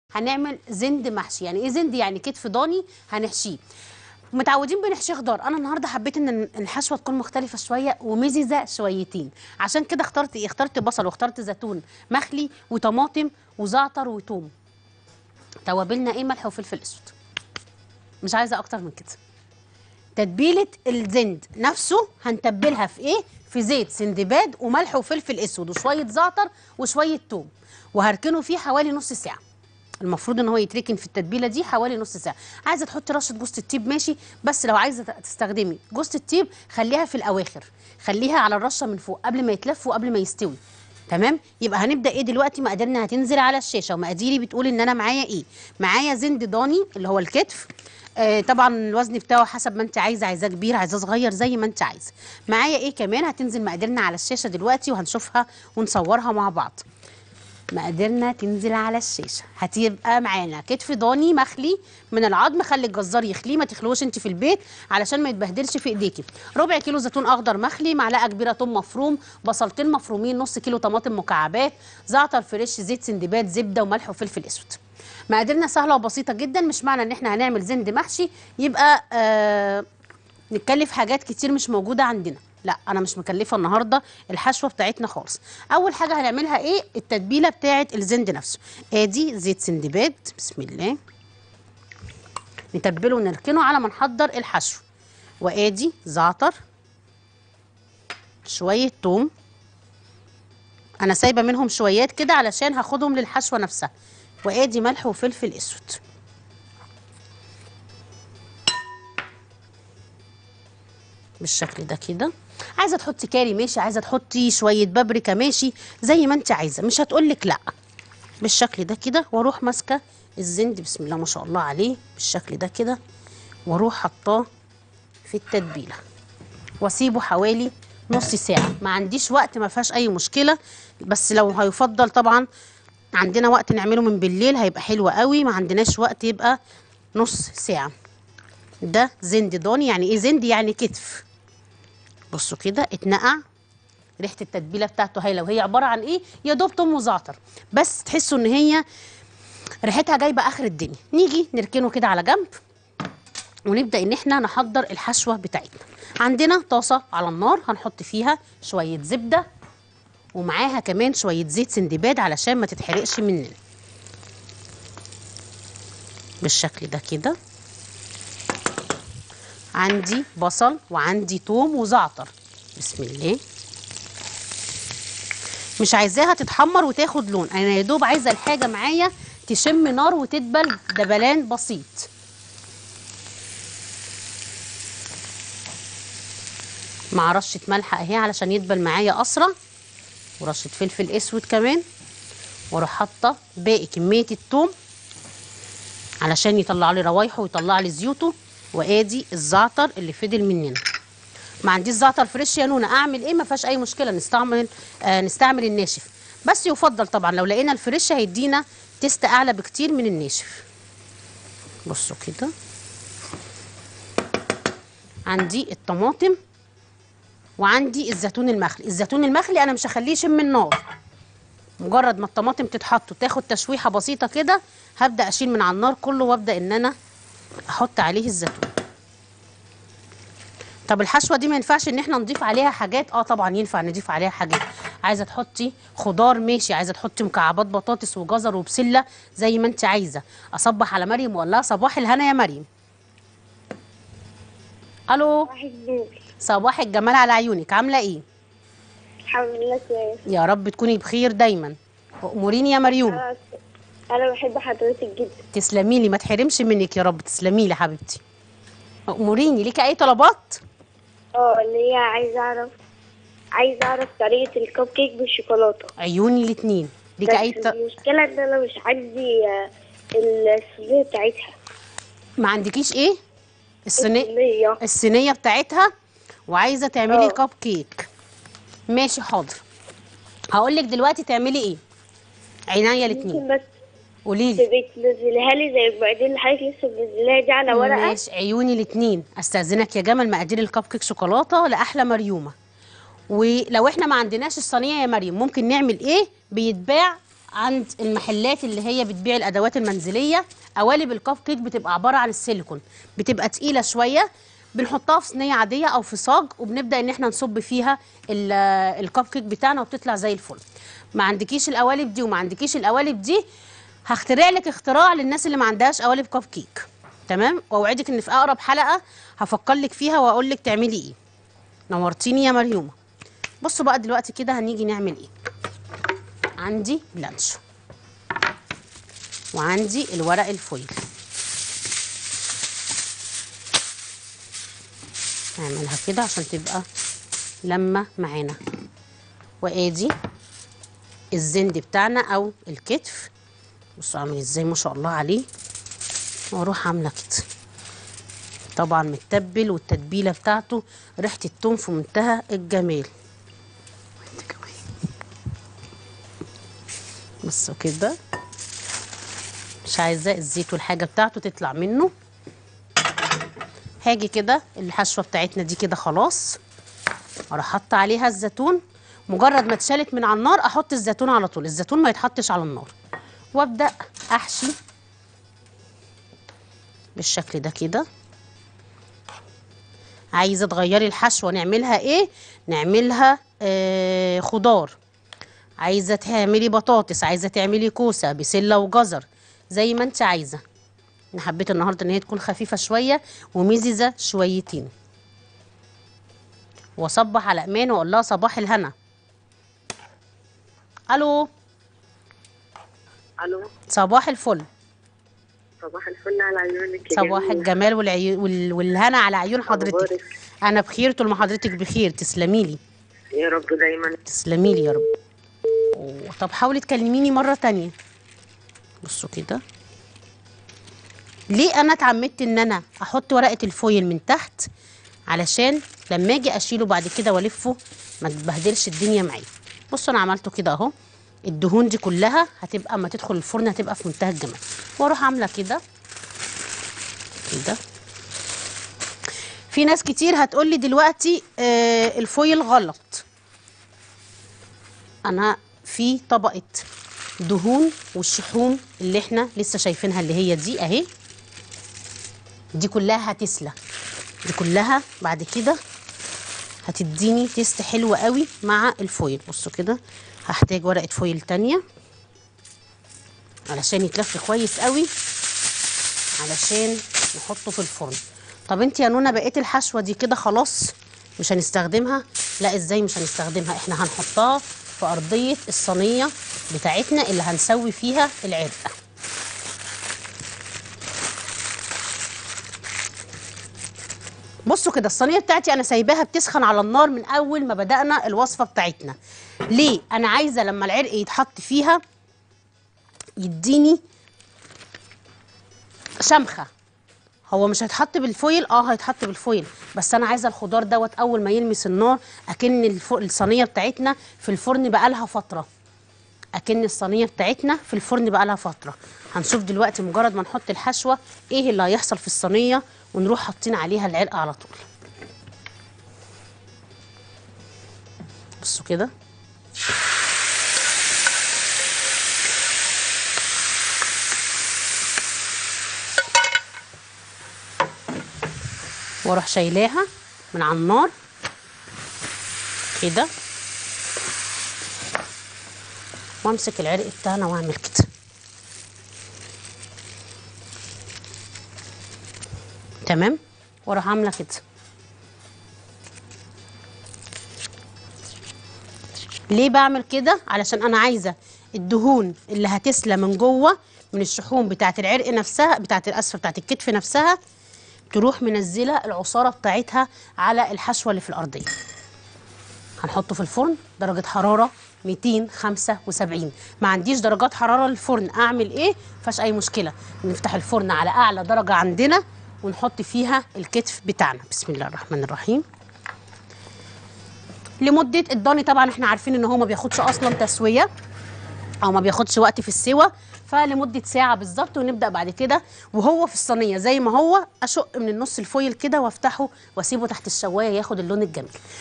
هنعمل زند محشي يعني ايه زند يعني كتف ضاني هنحشيه متعودين بنحشي خضار انا النهارده حبيت ان الحشوه تكون مختلفه شويه ومززه شويتين عشان كده اخترت ايه اخترت بصل واخترت زيتون مخلي وطماطم وزعتر وتوم توابلنا ايه ملح وفلفل اسود مش عايزه اكتر من كده تتبيله الزند نفسه هنتبلها في ايه في زيت سندباد وملح وفلفل اسود وشويه زعتر وشويه توم وهركنه فيه حوالي نص ساعه المفروض ان هو يتركن في التتبيله دي حوالي نص ساعه عايزه تحطي رشه جوز الطيب ماشي بس لو عايزه تستخدمي جوز الطيب خليها في الاواخر خليها على الرشه من فوق قبل ما يتلف وقبل ما يستوي تمام يبقى هنبدا ايه دلوقتي مقاديرنا هتنزل على الشاشه ومقاديري بتقول ان انا معايا ايه معايا زند ضاني اللي هو الكتف آه طبعا الوزن بتاعه حسب ما انت عايزه عايزاه كبير عايزاه صغير زي ما انت عايزه معايا ايه كمان هتنزل مقاديرنا على الشاشه دلوقتي وهنشوفها ونصورها مع بعض مقاديرنا تنزل على الشاشه هتبقى معانا كتف ضاني مخلي من العظم خلي الجزار يخليه ما تخلوش انت في البيت علشان ما يتبهدلش في ايديكي ربع كيلو زيتون اخضر مخلي معلقه كبيره توم مفروم بصلتين مفرومين نص كيلو طماطم مكعبات زعتر فريش زيت سندباد زبده وملح وفلفل اسود مقاديرنا سهله وبسيطه جدا مش معنى ان احنا هنعمل زند محشي يبقى آه نتكلف حاجات كتير مش موجوده عندنا لا انا مش مكلفه النهارده الحشوه بتاعتنا خالص اول حاجه هنعملها ايه التتبيله بتاعه الزند نفسه ادي زيت سندباد بسم الله نتبله ونركنه على ما نحضر الحشو وادي زعتر شويه توم انا سايبه منهم شويات كده علشان هاخدهم للحشوه نفسها وادي ملح وفلفل اسود بالشكل ده كده عايزه تحطي كاري ماشي عايزه تحطي شويه بابريكا ماشي زي ما انت عايزه مش هتقولك لا بالشكل ده كده واروح ماسكه الزند بسم الله ما شاء الله عليه بالشكل ده كده واروح حطاه في التتبيله واسيبه حوالي نص ساعه ما عنديش وقت ما فيهاش اي مشكله بس لو هيفضل طبعا عندنا وقت نعمله من بالليل هيبقى حلو قوي ما عندناش وقت يبقى نص ساعه ده زند ضاني يعني ايه زند يعني كتف بصوا كده اتنقع ريحه التتبيله بتاعته هايله وهي عباره عن ايه يا دوب توم وزعتر بس تحسوا ان هي ريحتها جايبه اخر الدنيا نيجي نركنه كده على جنب ونبدا ان احنا نحضر الحشوه بتاعتنا عندنا طاسه على النار هنحط فيها شويه زبده ومعاها كمان شويه زيت سندباد علشان ما تتحرقش مننا بالشكل ده كده عندي بصل وعندي توم وزعتر بسم الله مش عايزاها تتحمر وتاخد لون انا يا دوب عايزه الحاجه معايا تشم نار وتدبل دبلان بسيط مع رشه ملح اهي علشان يدبل معايا اسرع ورشه فلفل اسود كمان واروح حاطه باقي كميه التوم علشان يطلع لي روايحه ويطلع لي زيوته وادي الزعتر اللي فضل مننا ما عنديش زعتر فريش يا نونا اعمل ايه ما فيهاش اي مشكله نستعمل آه نستعمل الناشف بس يفضل طبعا لو لقينا الفريش هيدينا تيست اعلى بكتير من الناشف بصوا كده عندي الطماطم وعندي الزيتون المخلي الزيتون المخلي انا مش هخليه يشم النار مجرد ما الطماطم تتحط وتاخد تشويحه بسيطه كده هبدا اشيل من على النار كله وابدا ان انا احط عليه الزيتون طب الحشوه دي ما ينفعش ان احنا نضيف عليها حاجات اه طبعا ينفع نضيف عليها حاجات عايزه تحطي خضار ماشي عايزه تحطي مكعبات بطاطس وجزر وبسله زي ما انت عايزه اصبح على مريم واقول لها صباح الهنا يا مريم الو صباح النور صباح الجمال على عيونك عامله ايه الحمد لله كويس يا رب تكوني بخير دايما واموريني يا مريوم أنا أنا بحب حضرتك جدا تسلمي لي ما تحرمش منك يا رب تسلمي لي حبيبتي اموريني ليكي اي طلبات اه اللي هي عايزة أعرف عايزة أعرف طريقة الكب كيك بالشوكولاتة عيوني الاتنين ليكي اي بس ط... المشكلة إن أنا مش عندي آه، الصينية بتاعتها ما عندكيش ايه الصينيه الصينية الصينيه بتاعتها وعايزه تعملي اه. كب كيك ماشي حاضر هقول لك دلوقتي تعملي ايه عينيا الاتنين ممكن بس قولي لي تبقي تنزليها لي زي المقادير اللي حضرتك لسه منزلاها دي على ورقة ماشي عيوني الاتنين استاذنك يا جمال مقادير الكب كيك شوكولاته لاحلى مريومه ولو احنا ما عندناش الصينيه يا مريم ممكن نعمل ايه بيتباع عند المحلات اللي هي بتبيع الادوات المنزليه قوالب الكب كيك بتبقى عباره عن السيليكون بتبقى تقيله شويه بنحطها في صينيه عاديه او في صاج وبنبدا ان احنا نصب فيها ال- الكب كيك بتاعنا وبتطلع زي الفل ما عندكيش القوالب دي وما عندكيش القوالب دي هخترع لك اختراع للناس اللي ما عندهاش قوالب كب كيك تمام واوعدك ان في اقرب حلقه هفكر لك فيها واقول لك تعملي ايه نورتيني يا مريومه بصوا بقى دلوقتي كده هنيجي نعمل ايه عندي بلانش وعندي الورق الفويل نعملها كده عشان تبقى لما معانا وادي الزند بتاعنا او الكتف بصوا عامل ازاي ما شاء الله عليه واروح عامله كده طبعا متبل والتتبيله بتاعته ريحه التوم في منتهى الجمال بصوا كده مش عايزاه الزيت والحاجه بتاعته تطلع منه هاجي كده الحشوه بتاعتنا دي كده خلاص اروح حاطه عليها الزيتون مجرد ما اتشالت من على النار احط الزيتون على طول الزيتون ما يتحطش على النار وابدا احشي بالشكل ده كده عايزه تغيري الحشوه نعملها ايه نعملها آه خضار عايزه تعملي بطاطس عايزه تعملي كوسه بسله وجزر زي ما انت عايزه انا حبيت النهارده ان هي تكون خفيفه شويه ومززه شويتين واصبح على امان واقول لها صباح الهنا الو الو صباح الفل صباح الفل على عيونك يا صباح جميلة. الجمال والعيو... وال... والهنا على عيون حضرتك أخبارك؟ انا بخير طول ما حضرتك بخير تسلمي لي يا رب دايما تسلمي لي يا رب أوه. طب حاولي تكلميني مره تانية بصوا كده ليه انا اتعمدت ان انا احط ورقه الفويل من تحت علشان لما اجي اشيله بعد كده والفه ما تبهدلش الدنيا معايا بصوا انا عملته كده اهو الدهون دي كلها هتبقى اما تدخل الفرن هتبقى في منتهى الجمال واروح عامله كده كده في ناس كتير هتقولي دلوقتي آه الفويل غلط انا في طبقه دهون والشحوم اللي احنا لسه شايفينها اللي هي دي اهي دي كلها هتسلى دي كلها بعد كده هتديني تيست حلو قوي مع الفويل بصوا كده هحتاج ورقه فويل تانية علشان يتلف كويس قوي علشان نحطه في الفرن طب انت يا نونا بقيت الحشوه دي كده خلاص مش هنستخدمها لا ازاي مش هنستخدمها احنا هنحطها في ارضيه الصينيه بتاعتنا اللي هنسوي فيها العرق بصوا كده الصينيه بتاعتي انا سايباها بتسخن على النار من اول ما بدانا الوصفه بتاعتنا ليه انا عايزه لما العرق يتحط فيها يديني شمخه هو مش هيتحط بالفويل اه هيتحط بالفويل بس انا عايزه الخضار دوت اول ما يلمس النار اكن الف- الصينيه بتاعتنا في الفرن بقالها فتره اكن الصينيه بتاعتنا في الفرن بقالها فتره هنشوف دلوقتي مجرد ما نحط الحشوه ايه اللي هيحصل في الصينيه ونروح حاطين عليها العرق على طول بصوا كده واروح شايلاها من على النار كده وامسك العرق بتاعنا واعمل كده تمام واروح عامله كده ليه بعمل كده علشان انا عايزه الدهون اللي هتسلى من جوه من الشحوم بتاعه العرق نفسها بتاعه الاسفه بتاعه الكتف نفسها تروح منزله العصاره بتاعتها على الحشوه اللي في الارضيه هنحطه في الفرن درجة حرارة 275 ما عنديش درجات حرارة للفرن أعمل إيه؟ مفيهاش أي مشكلة نفتح الفرن على أعلى درجة عندنا ونحط فيها الكتف بتاعنا بسم الله الرحمن الرحيم لمدة الضاني طبعا احنا عارفين ان هو ما بياخدش اصلا تسوية او ما بياخدش وقت في السوى فلمده ساعه بالظبط ونبدا بعد كده وهو في الصينيه زي ما هو اشق من النص الفويل كده وافتحه واسيبه تحت الشوايه ياخد اللون الجميل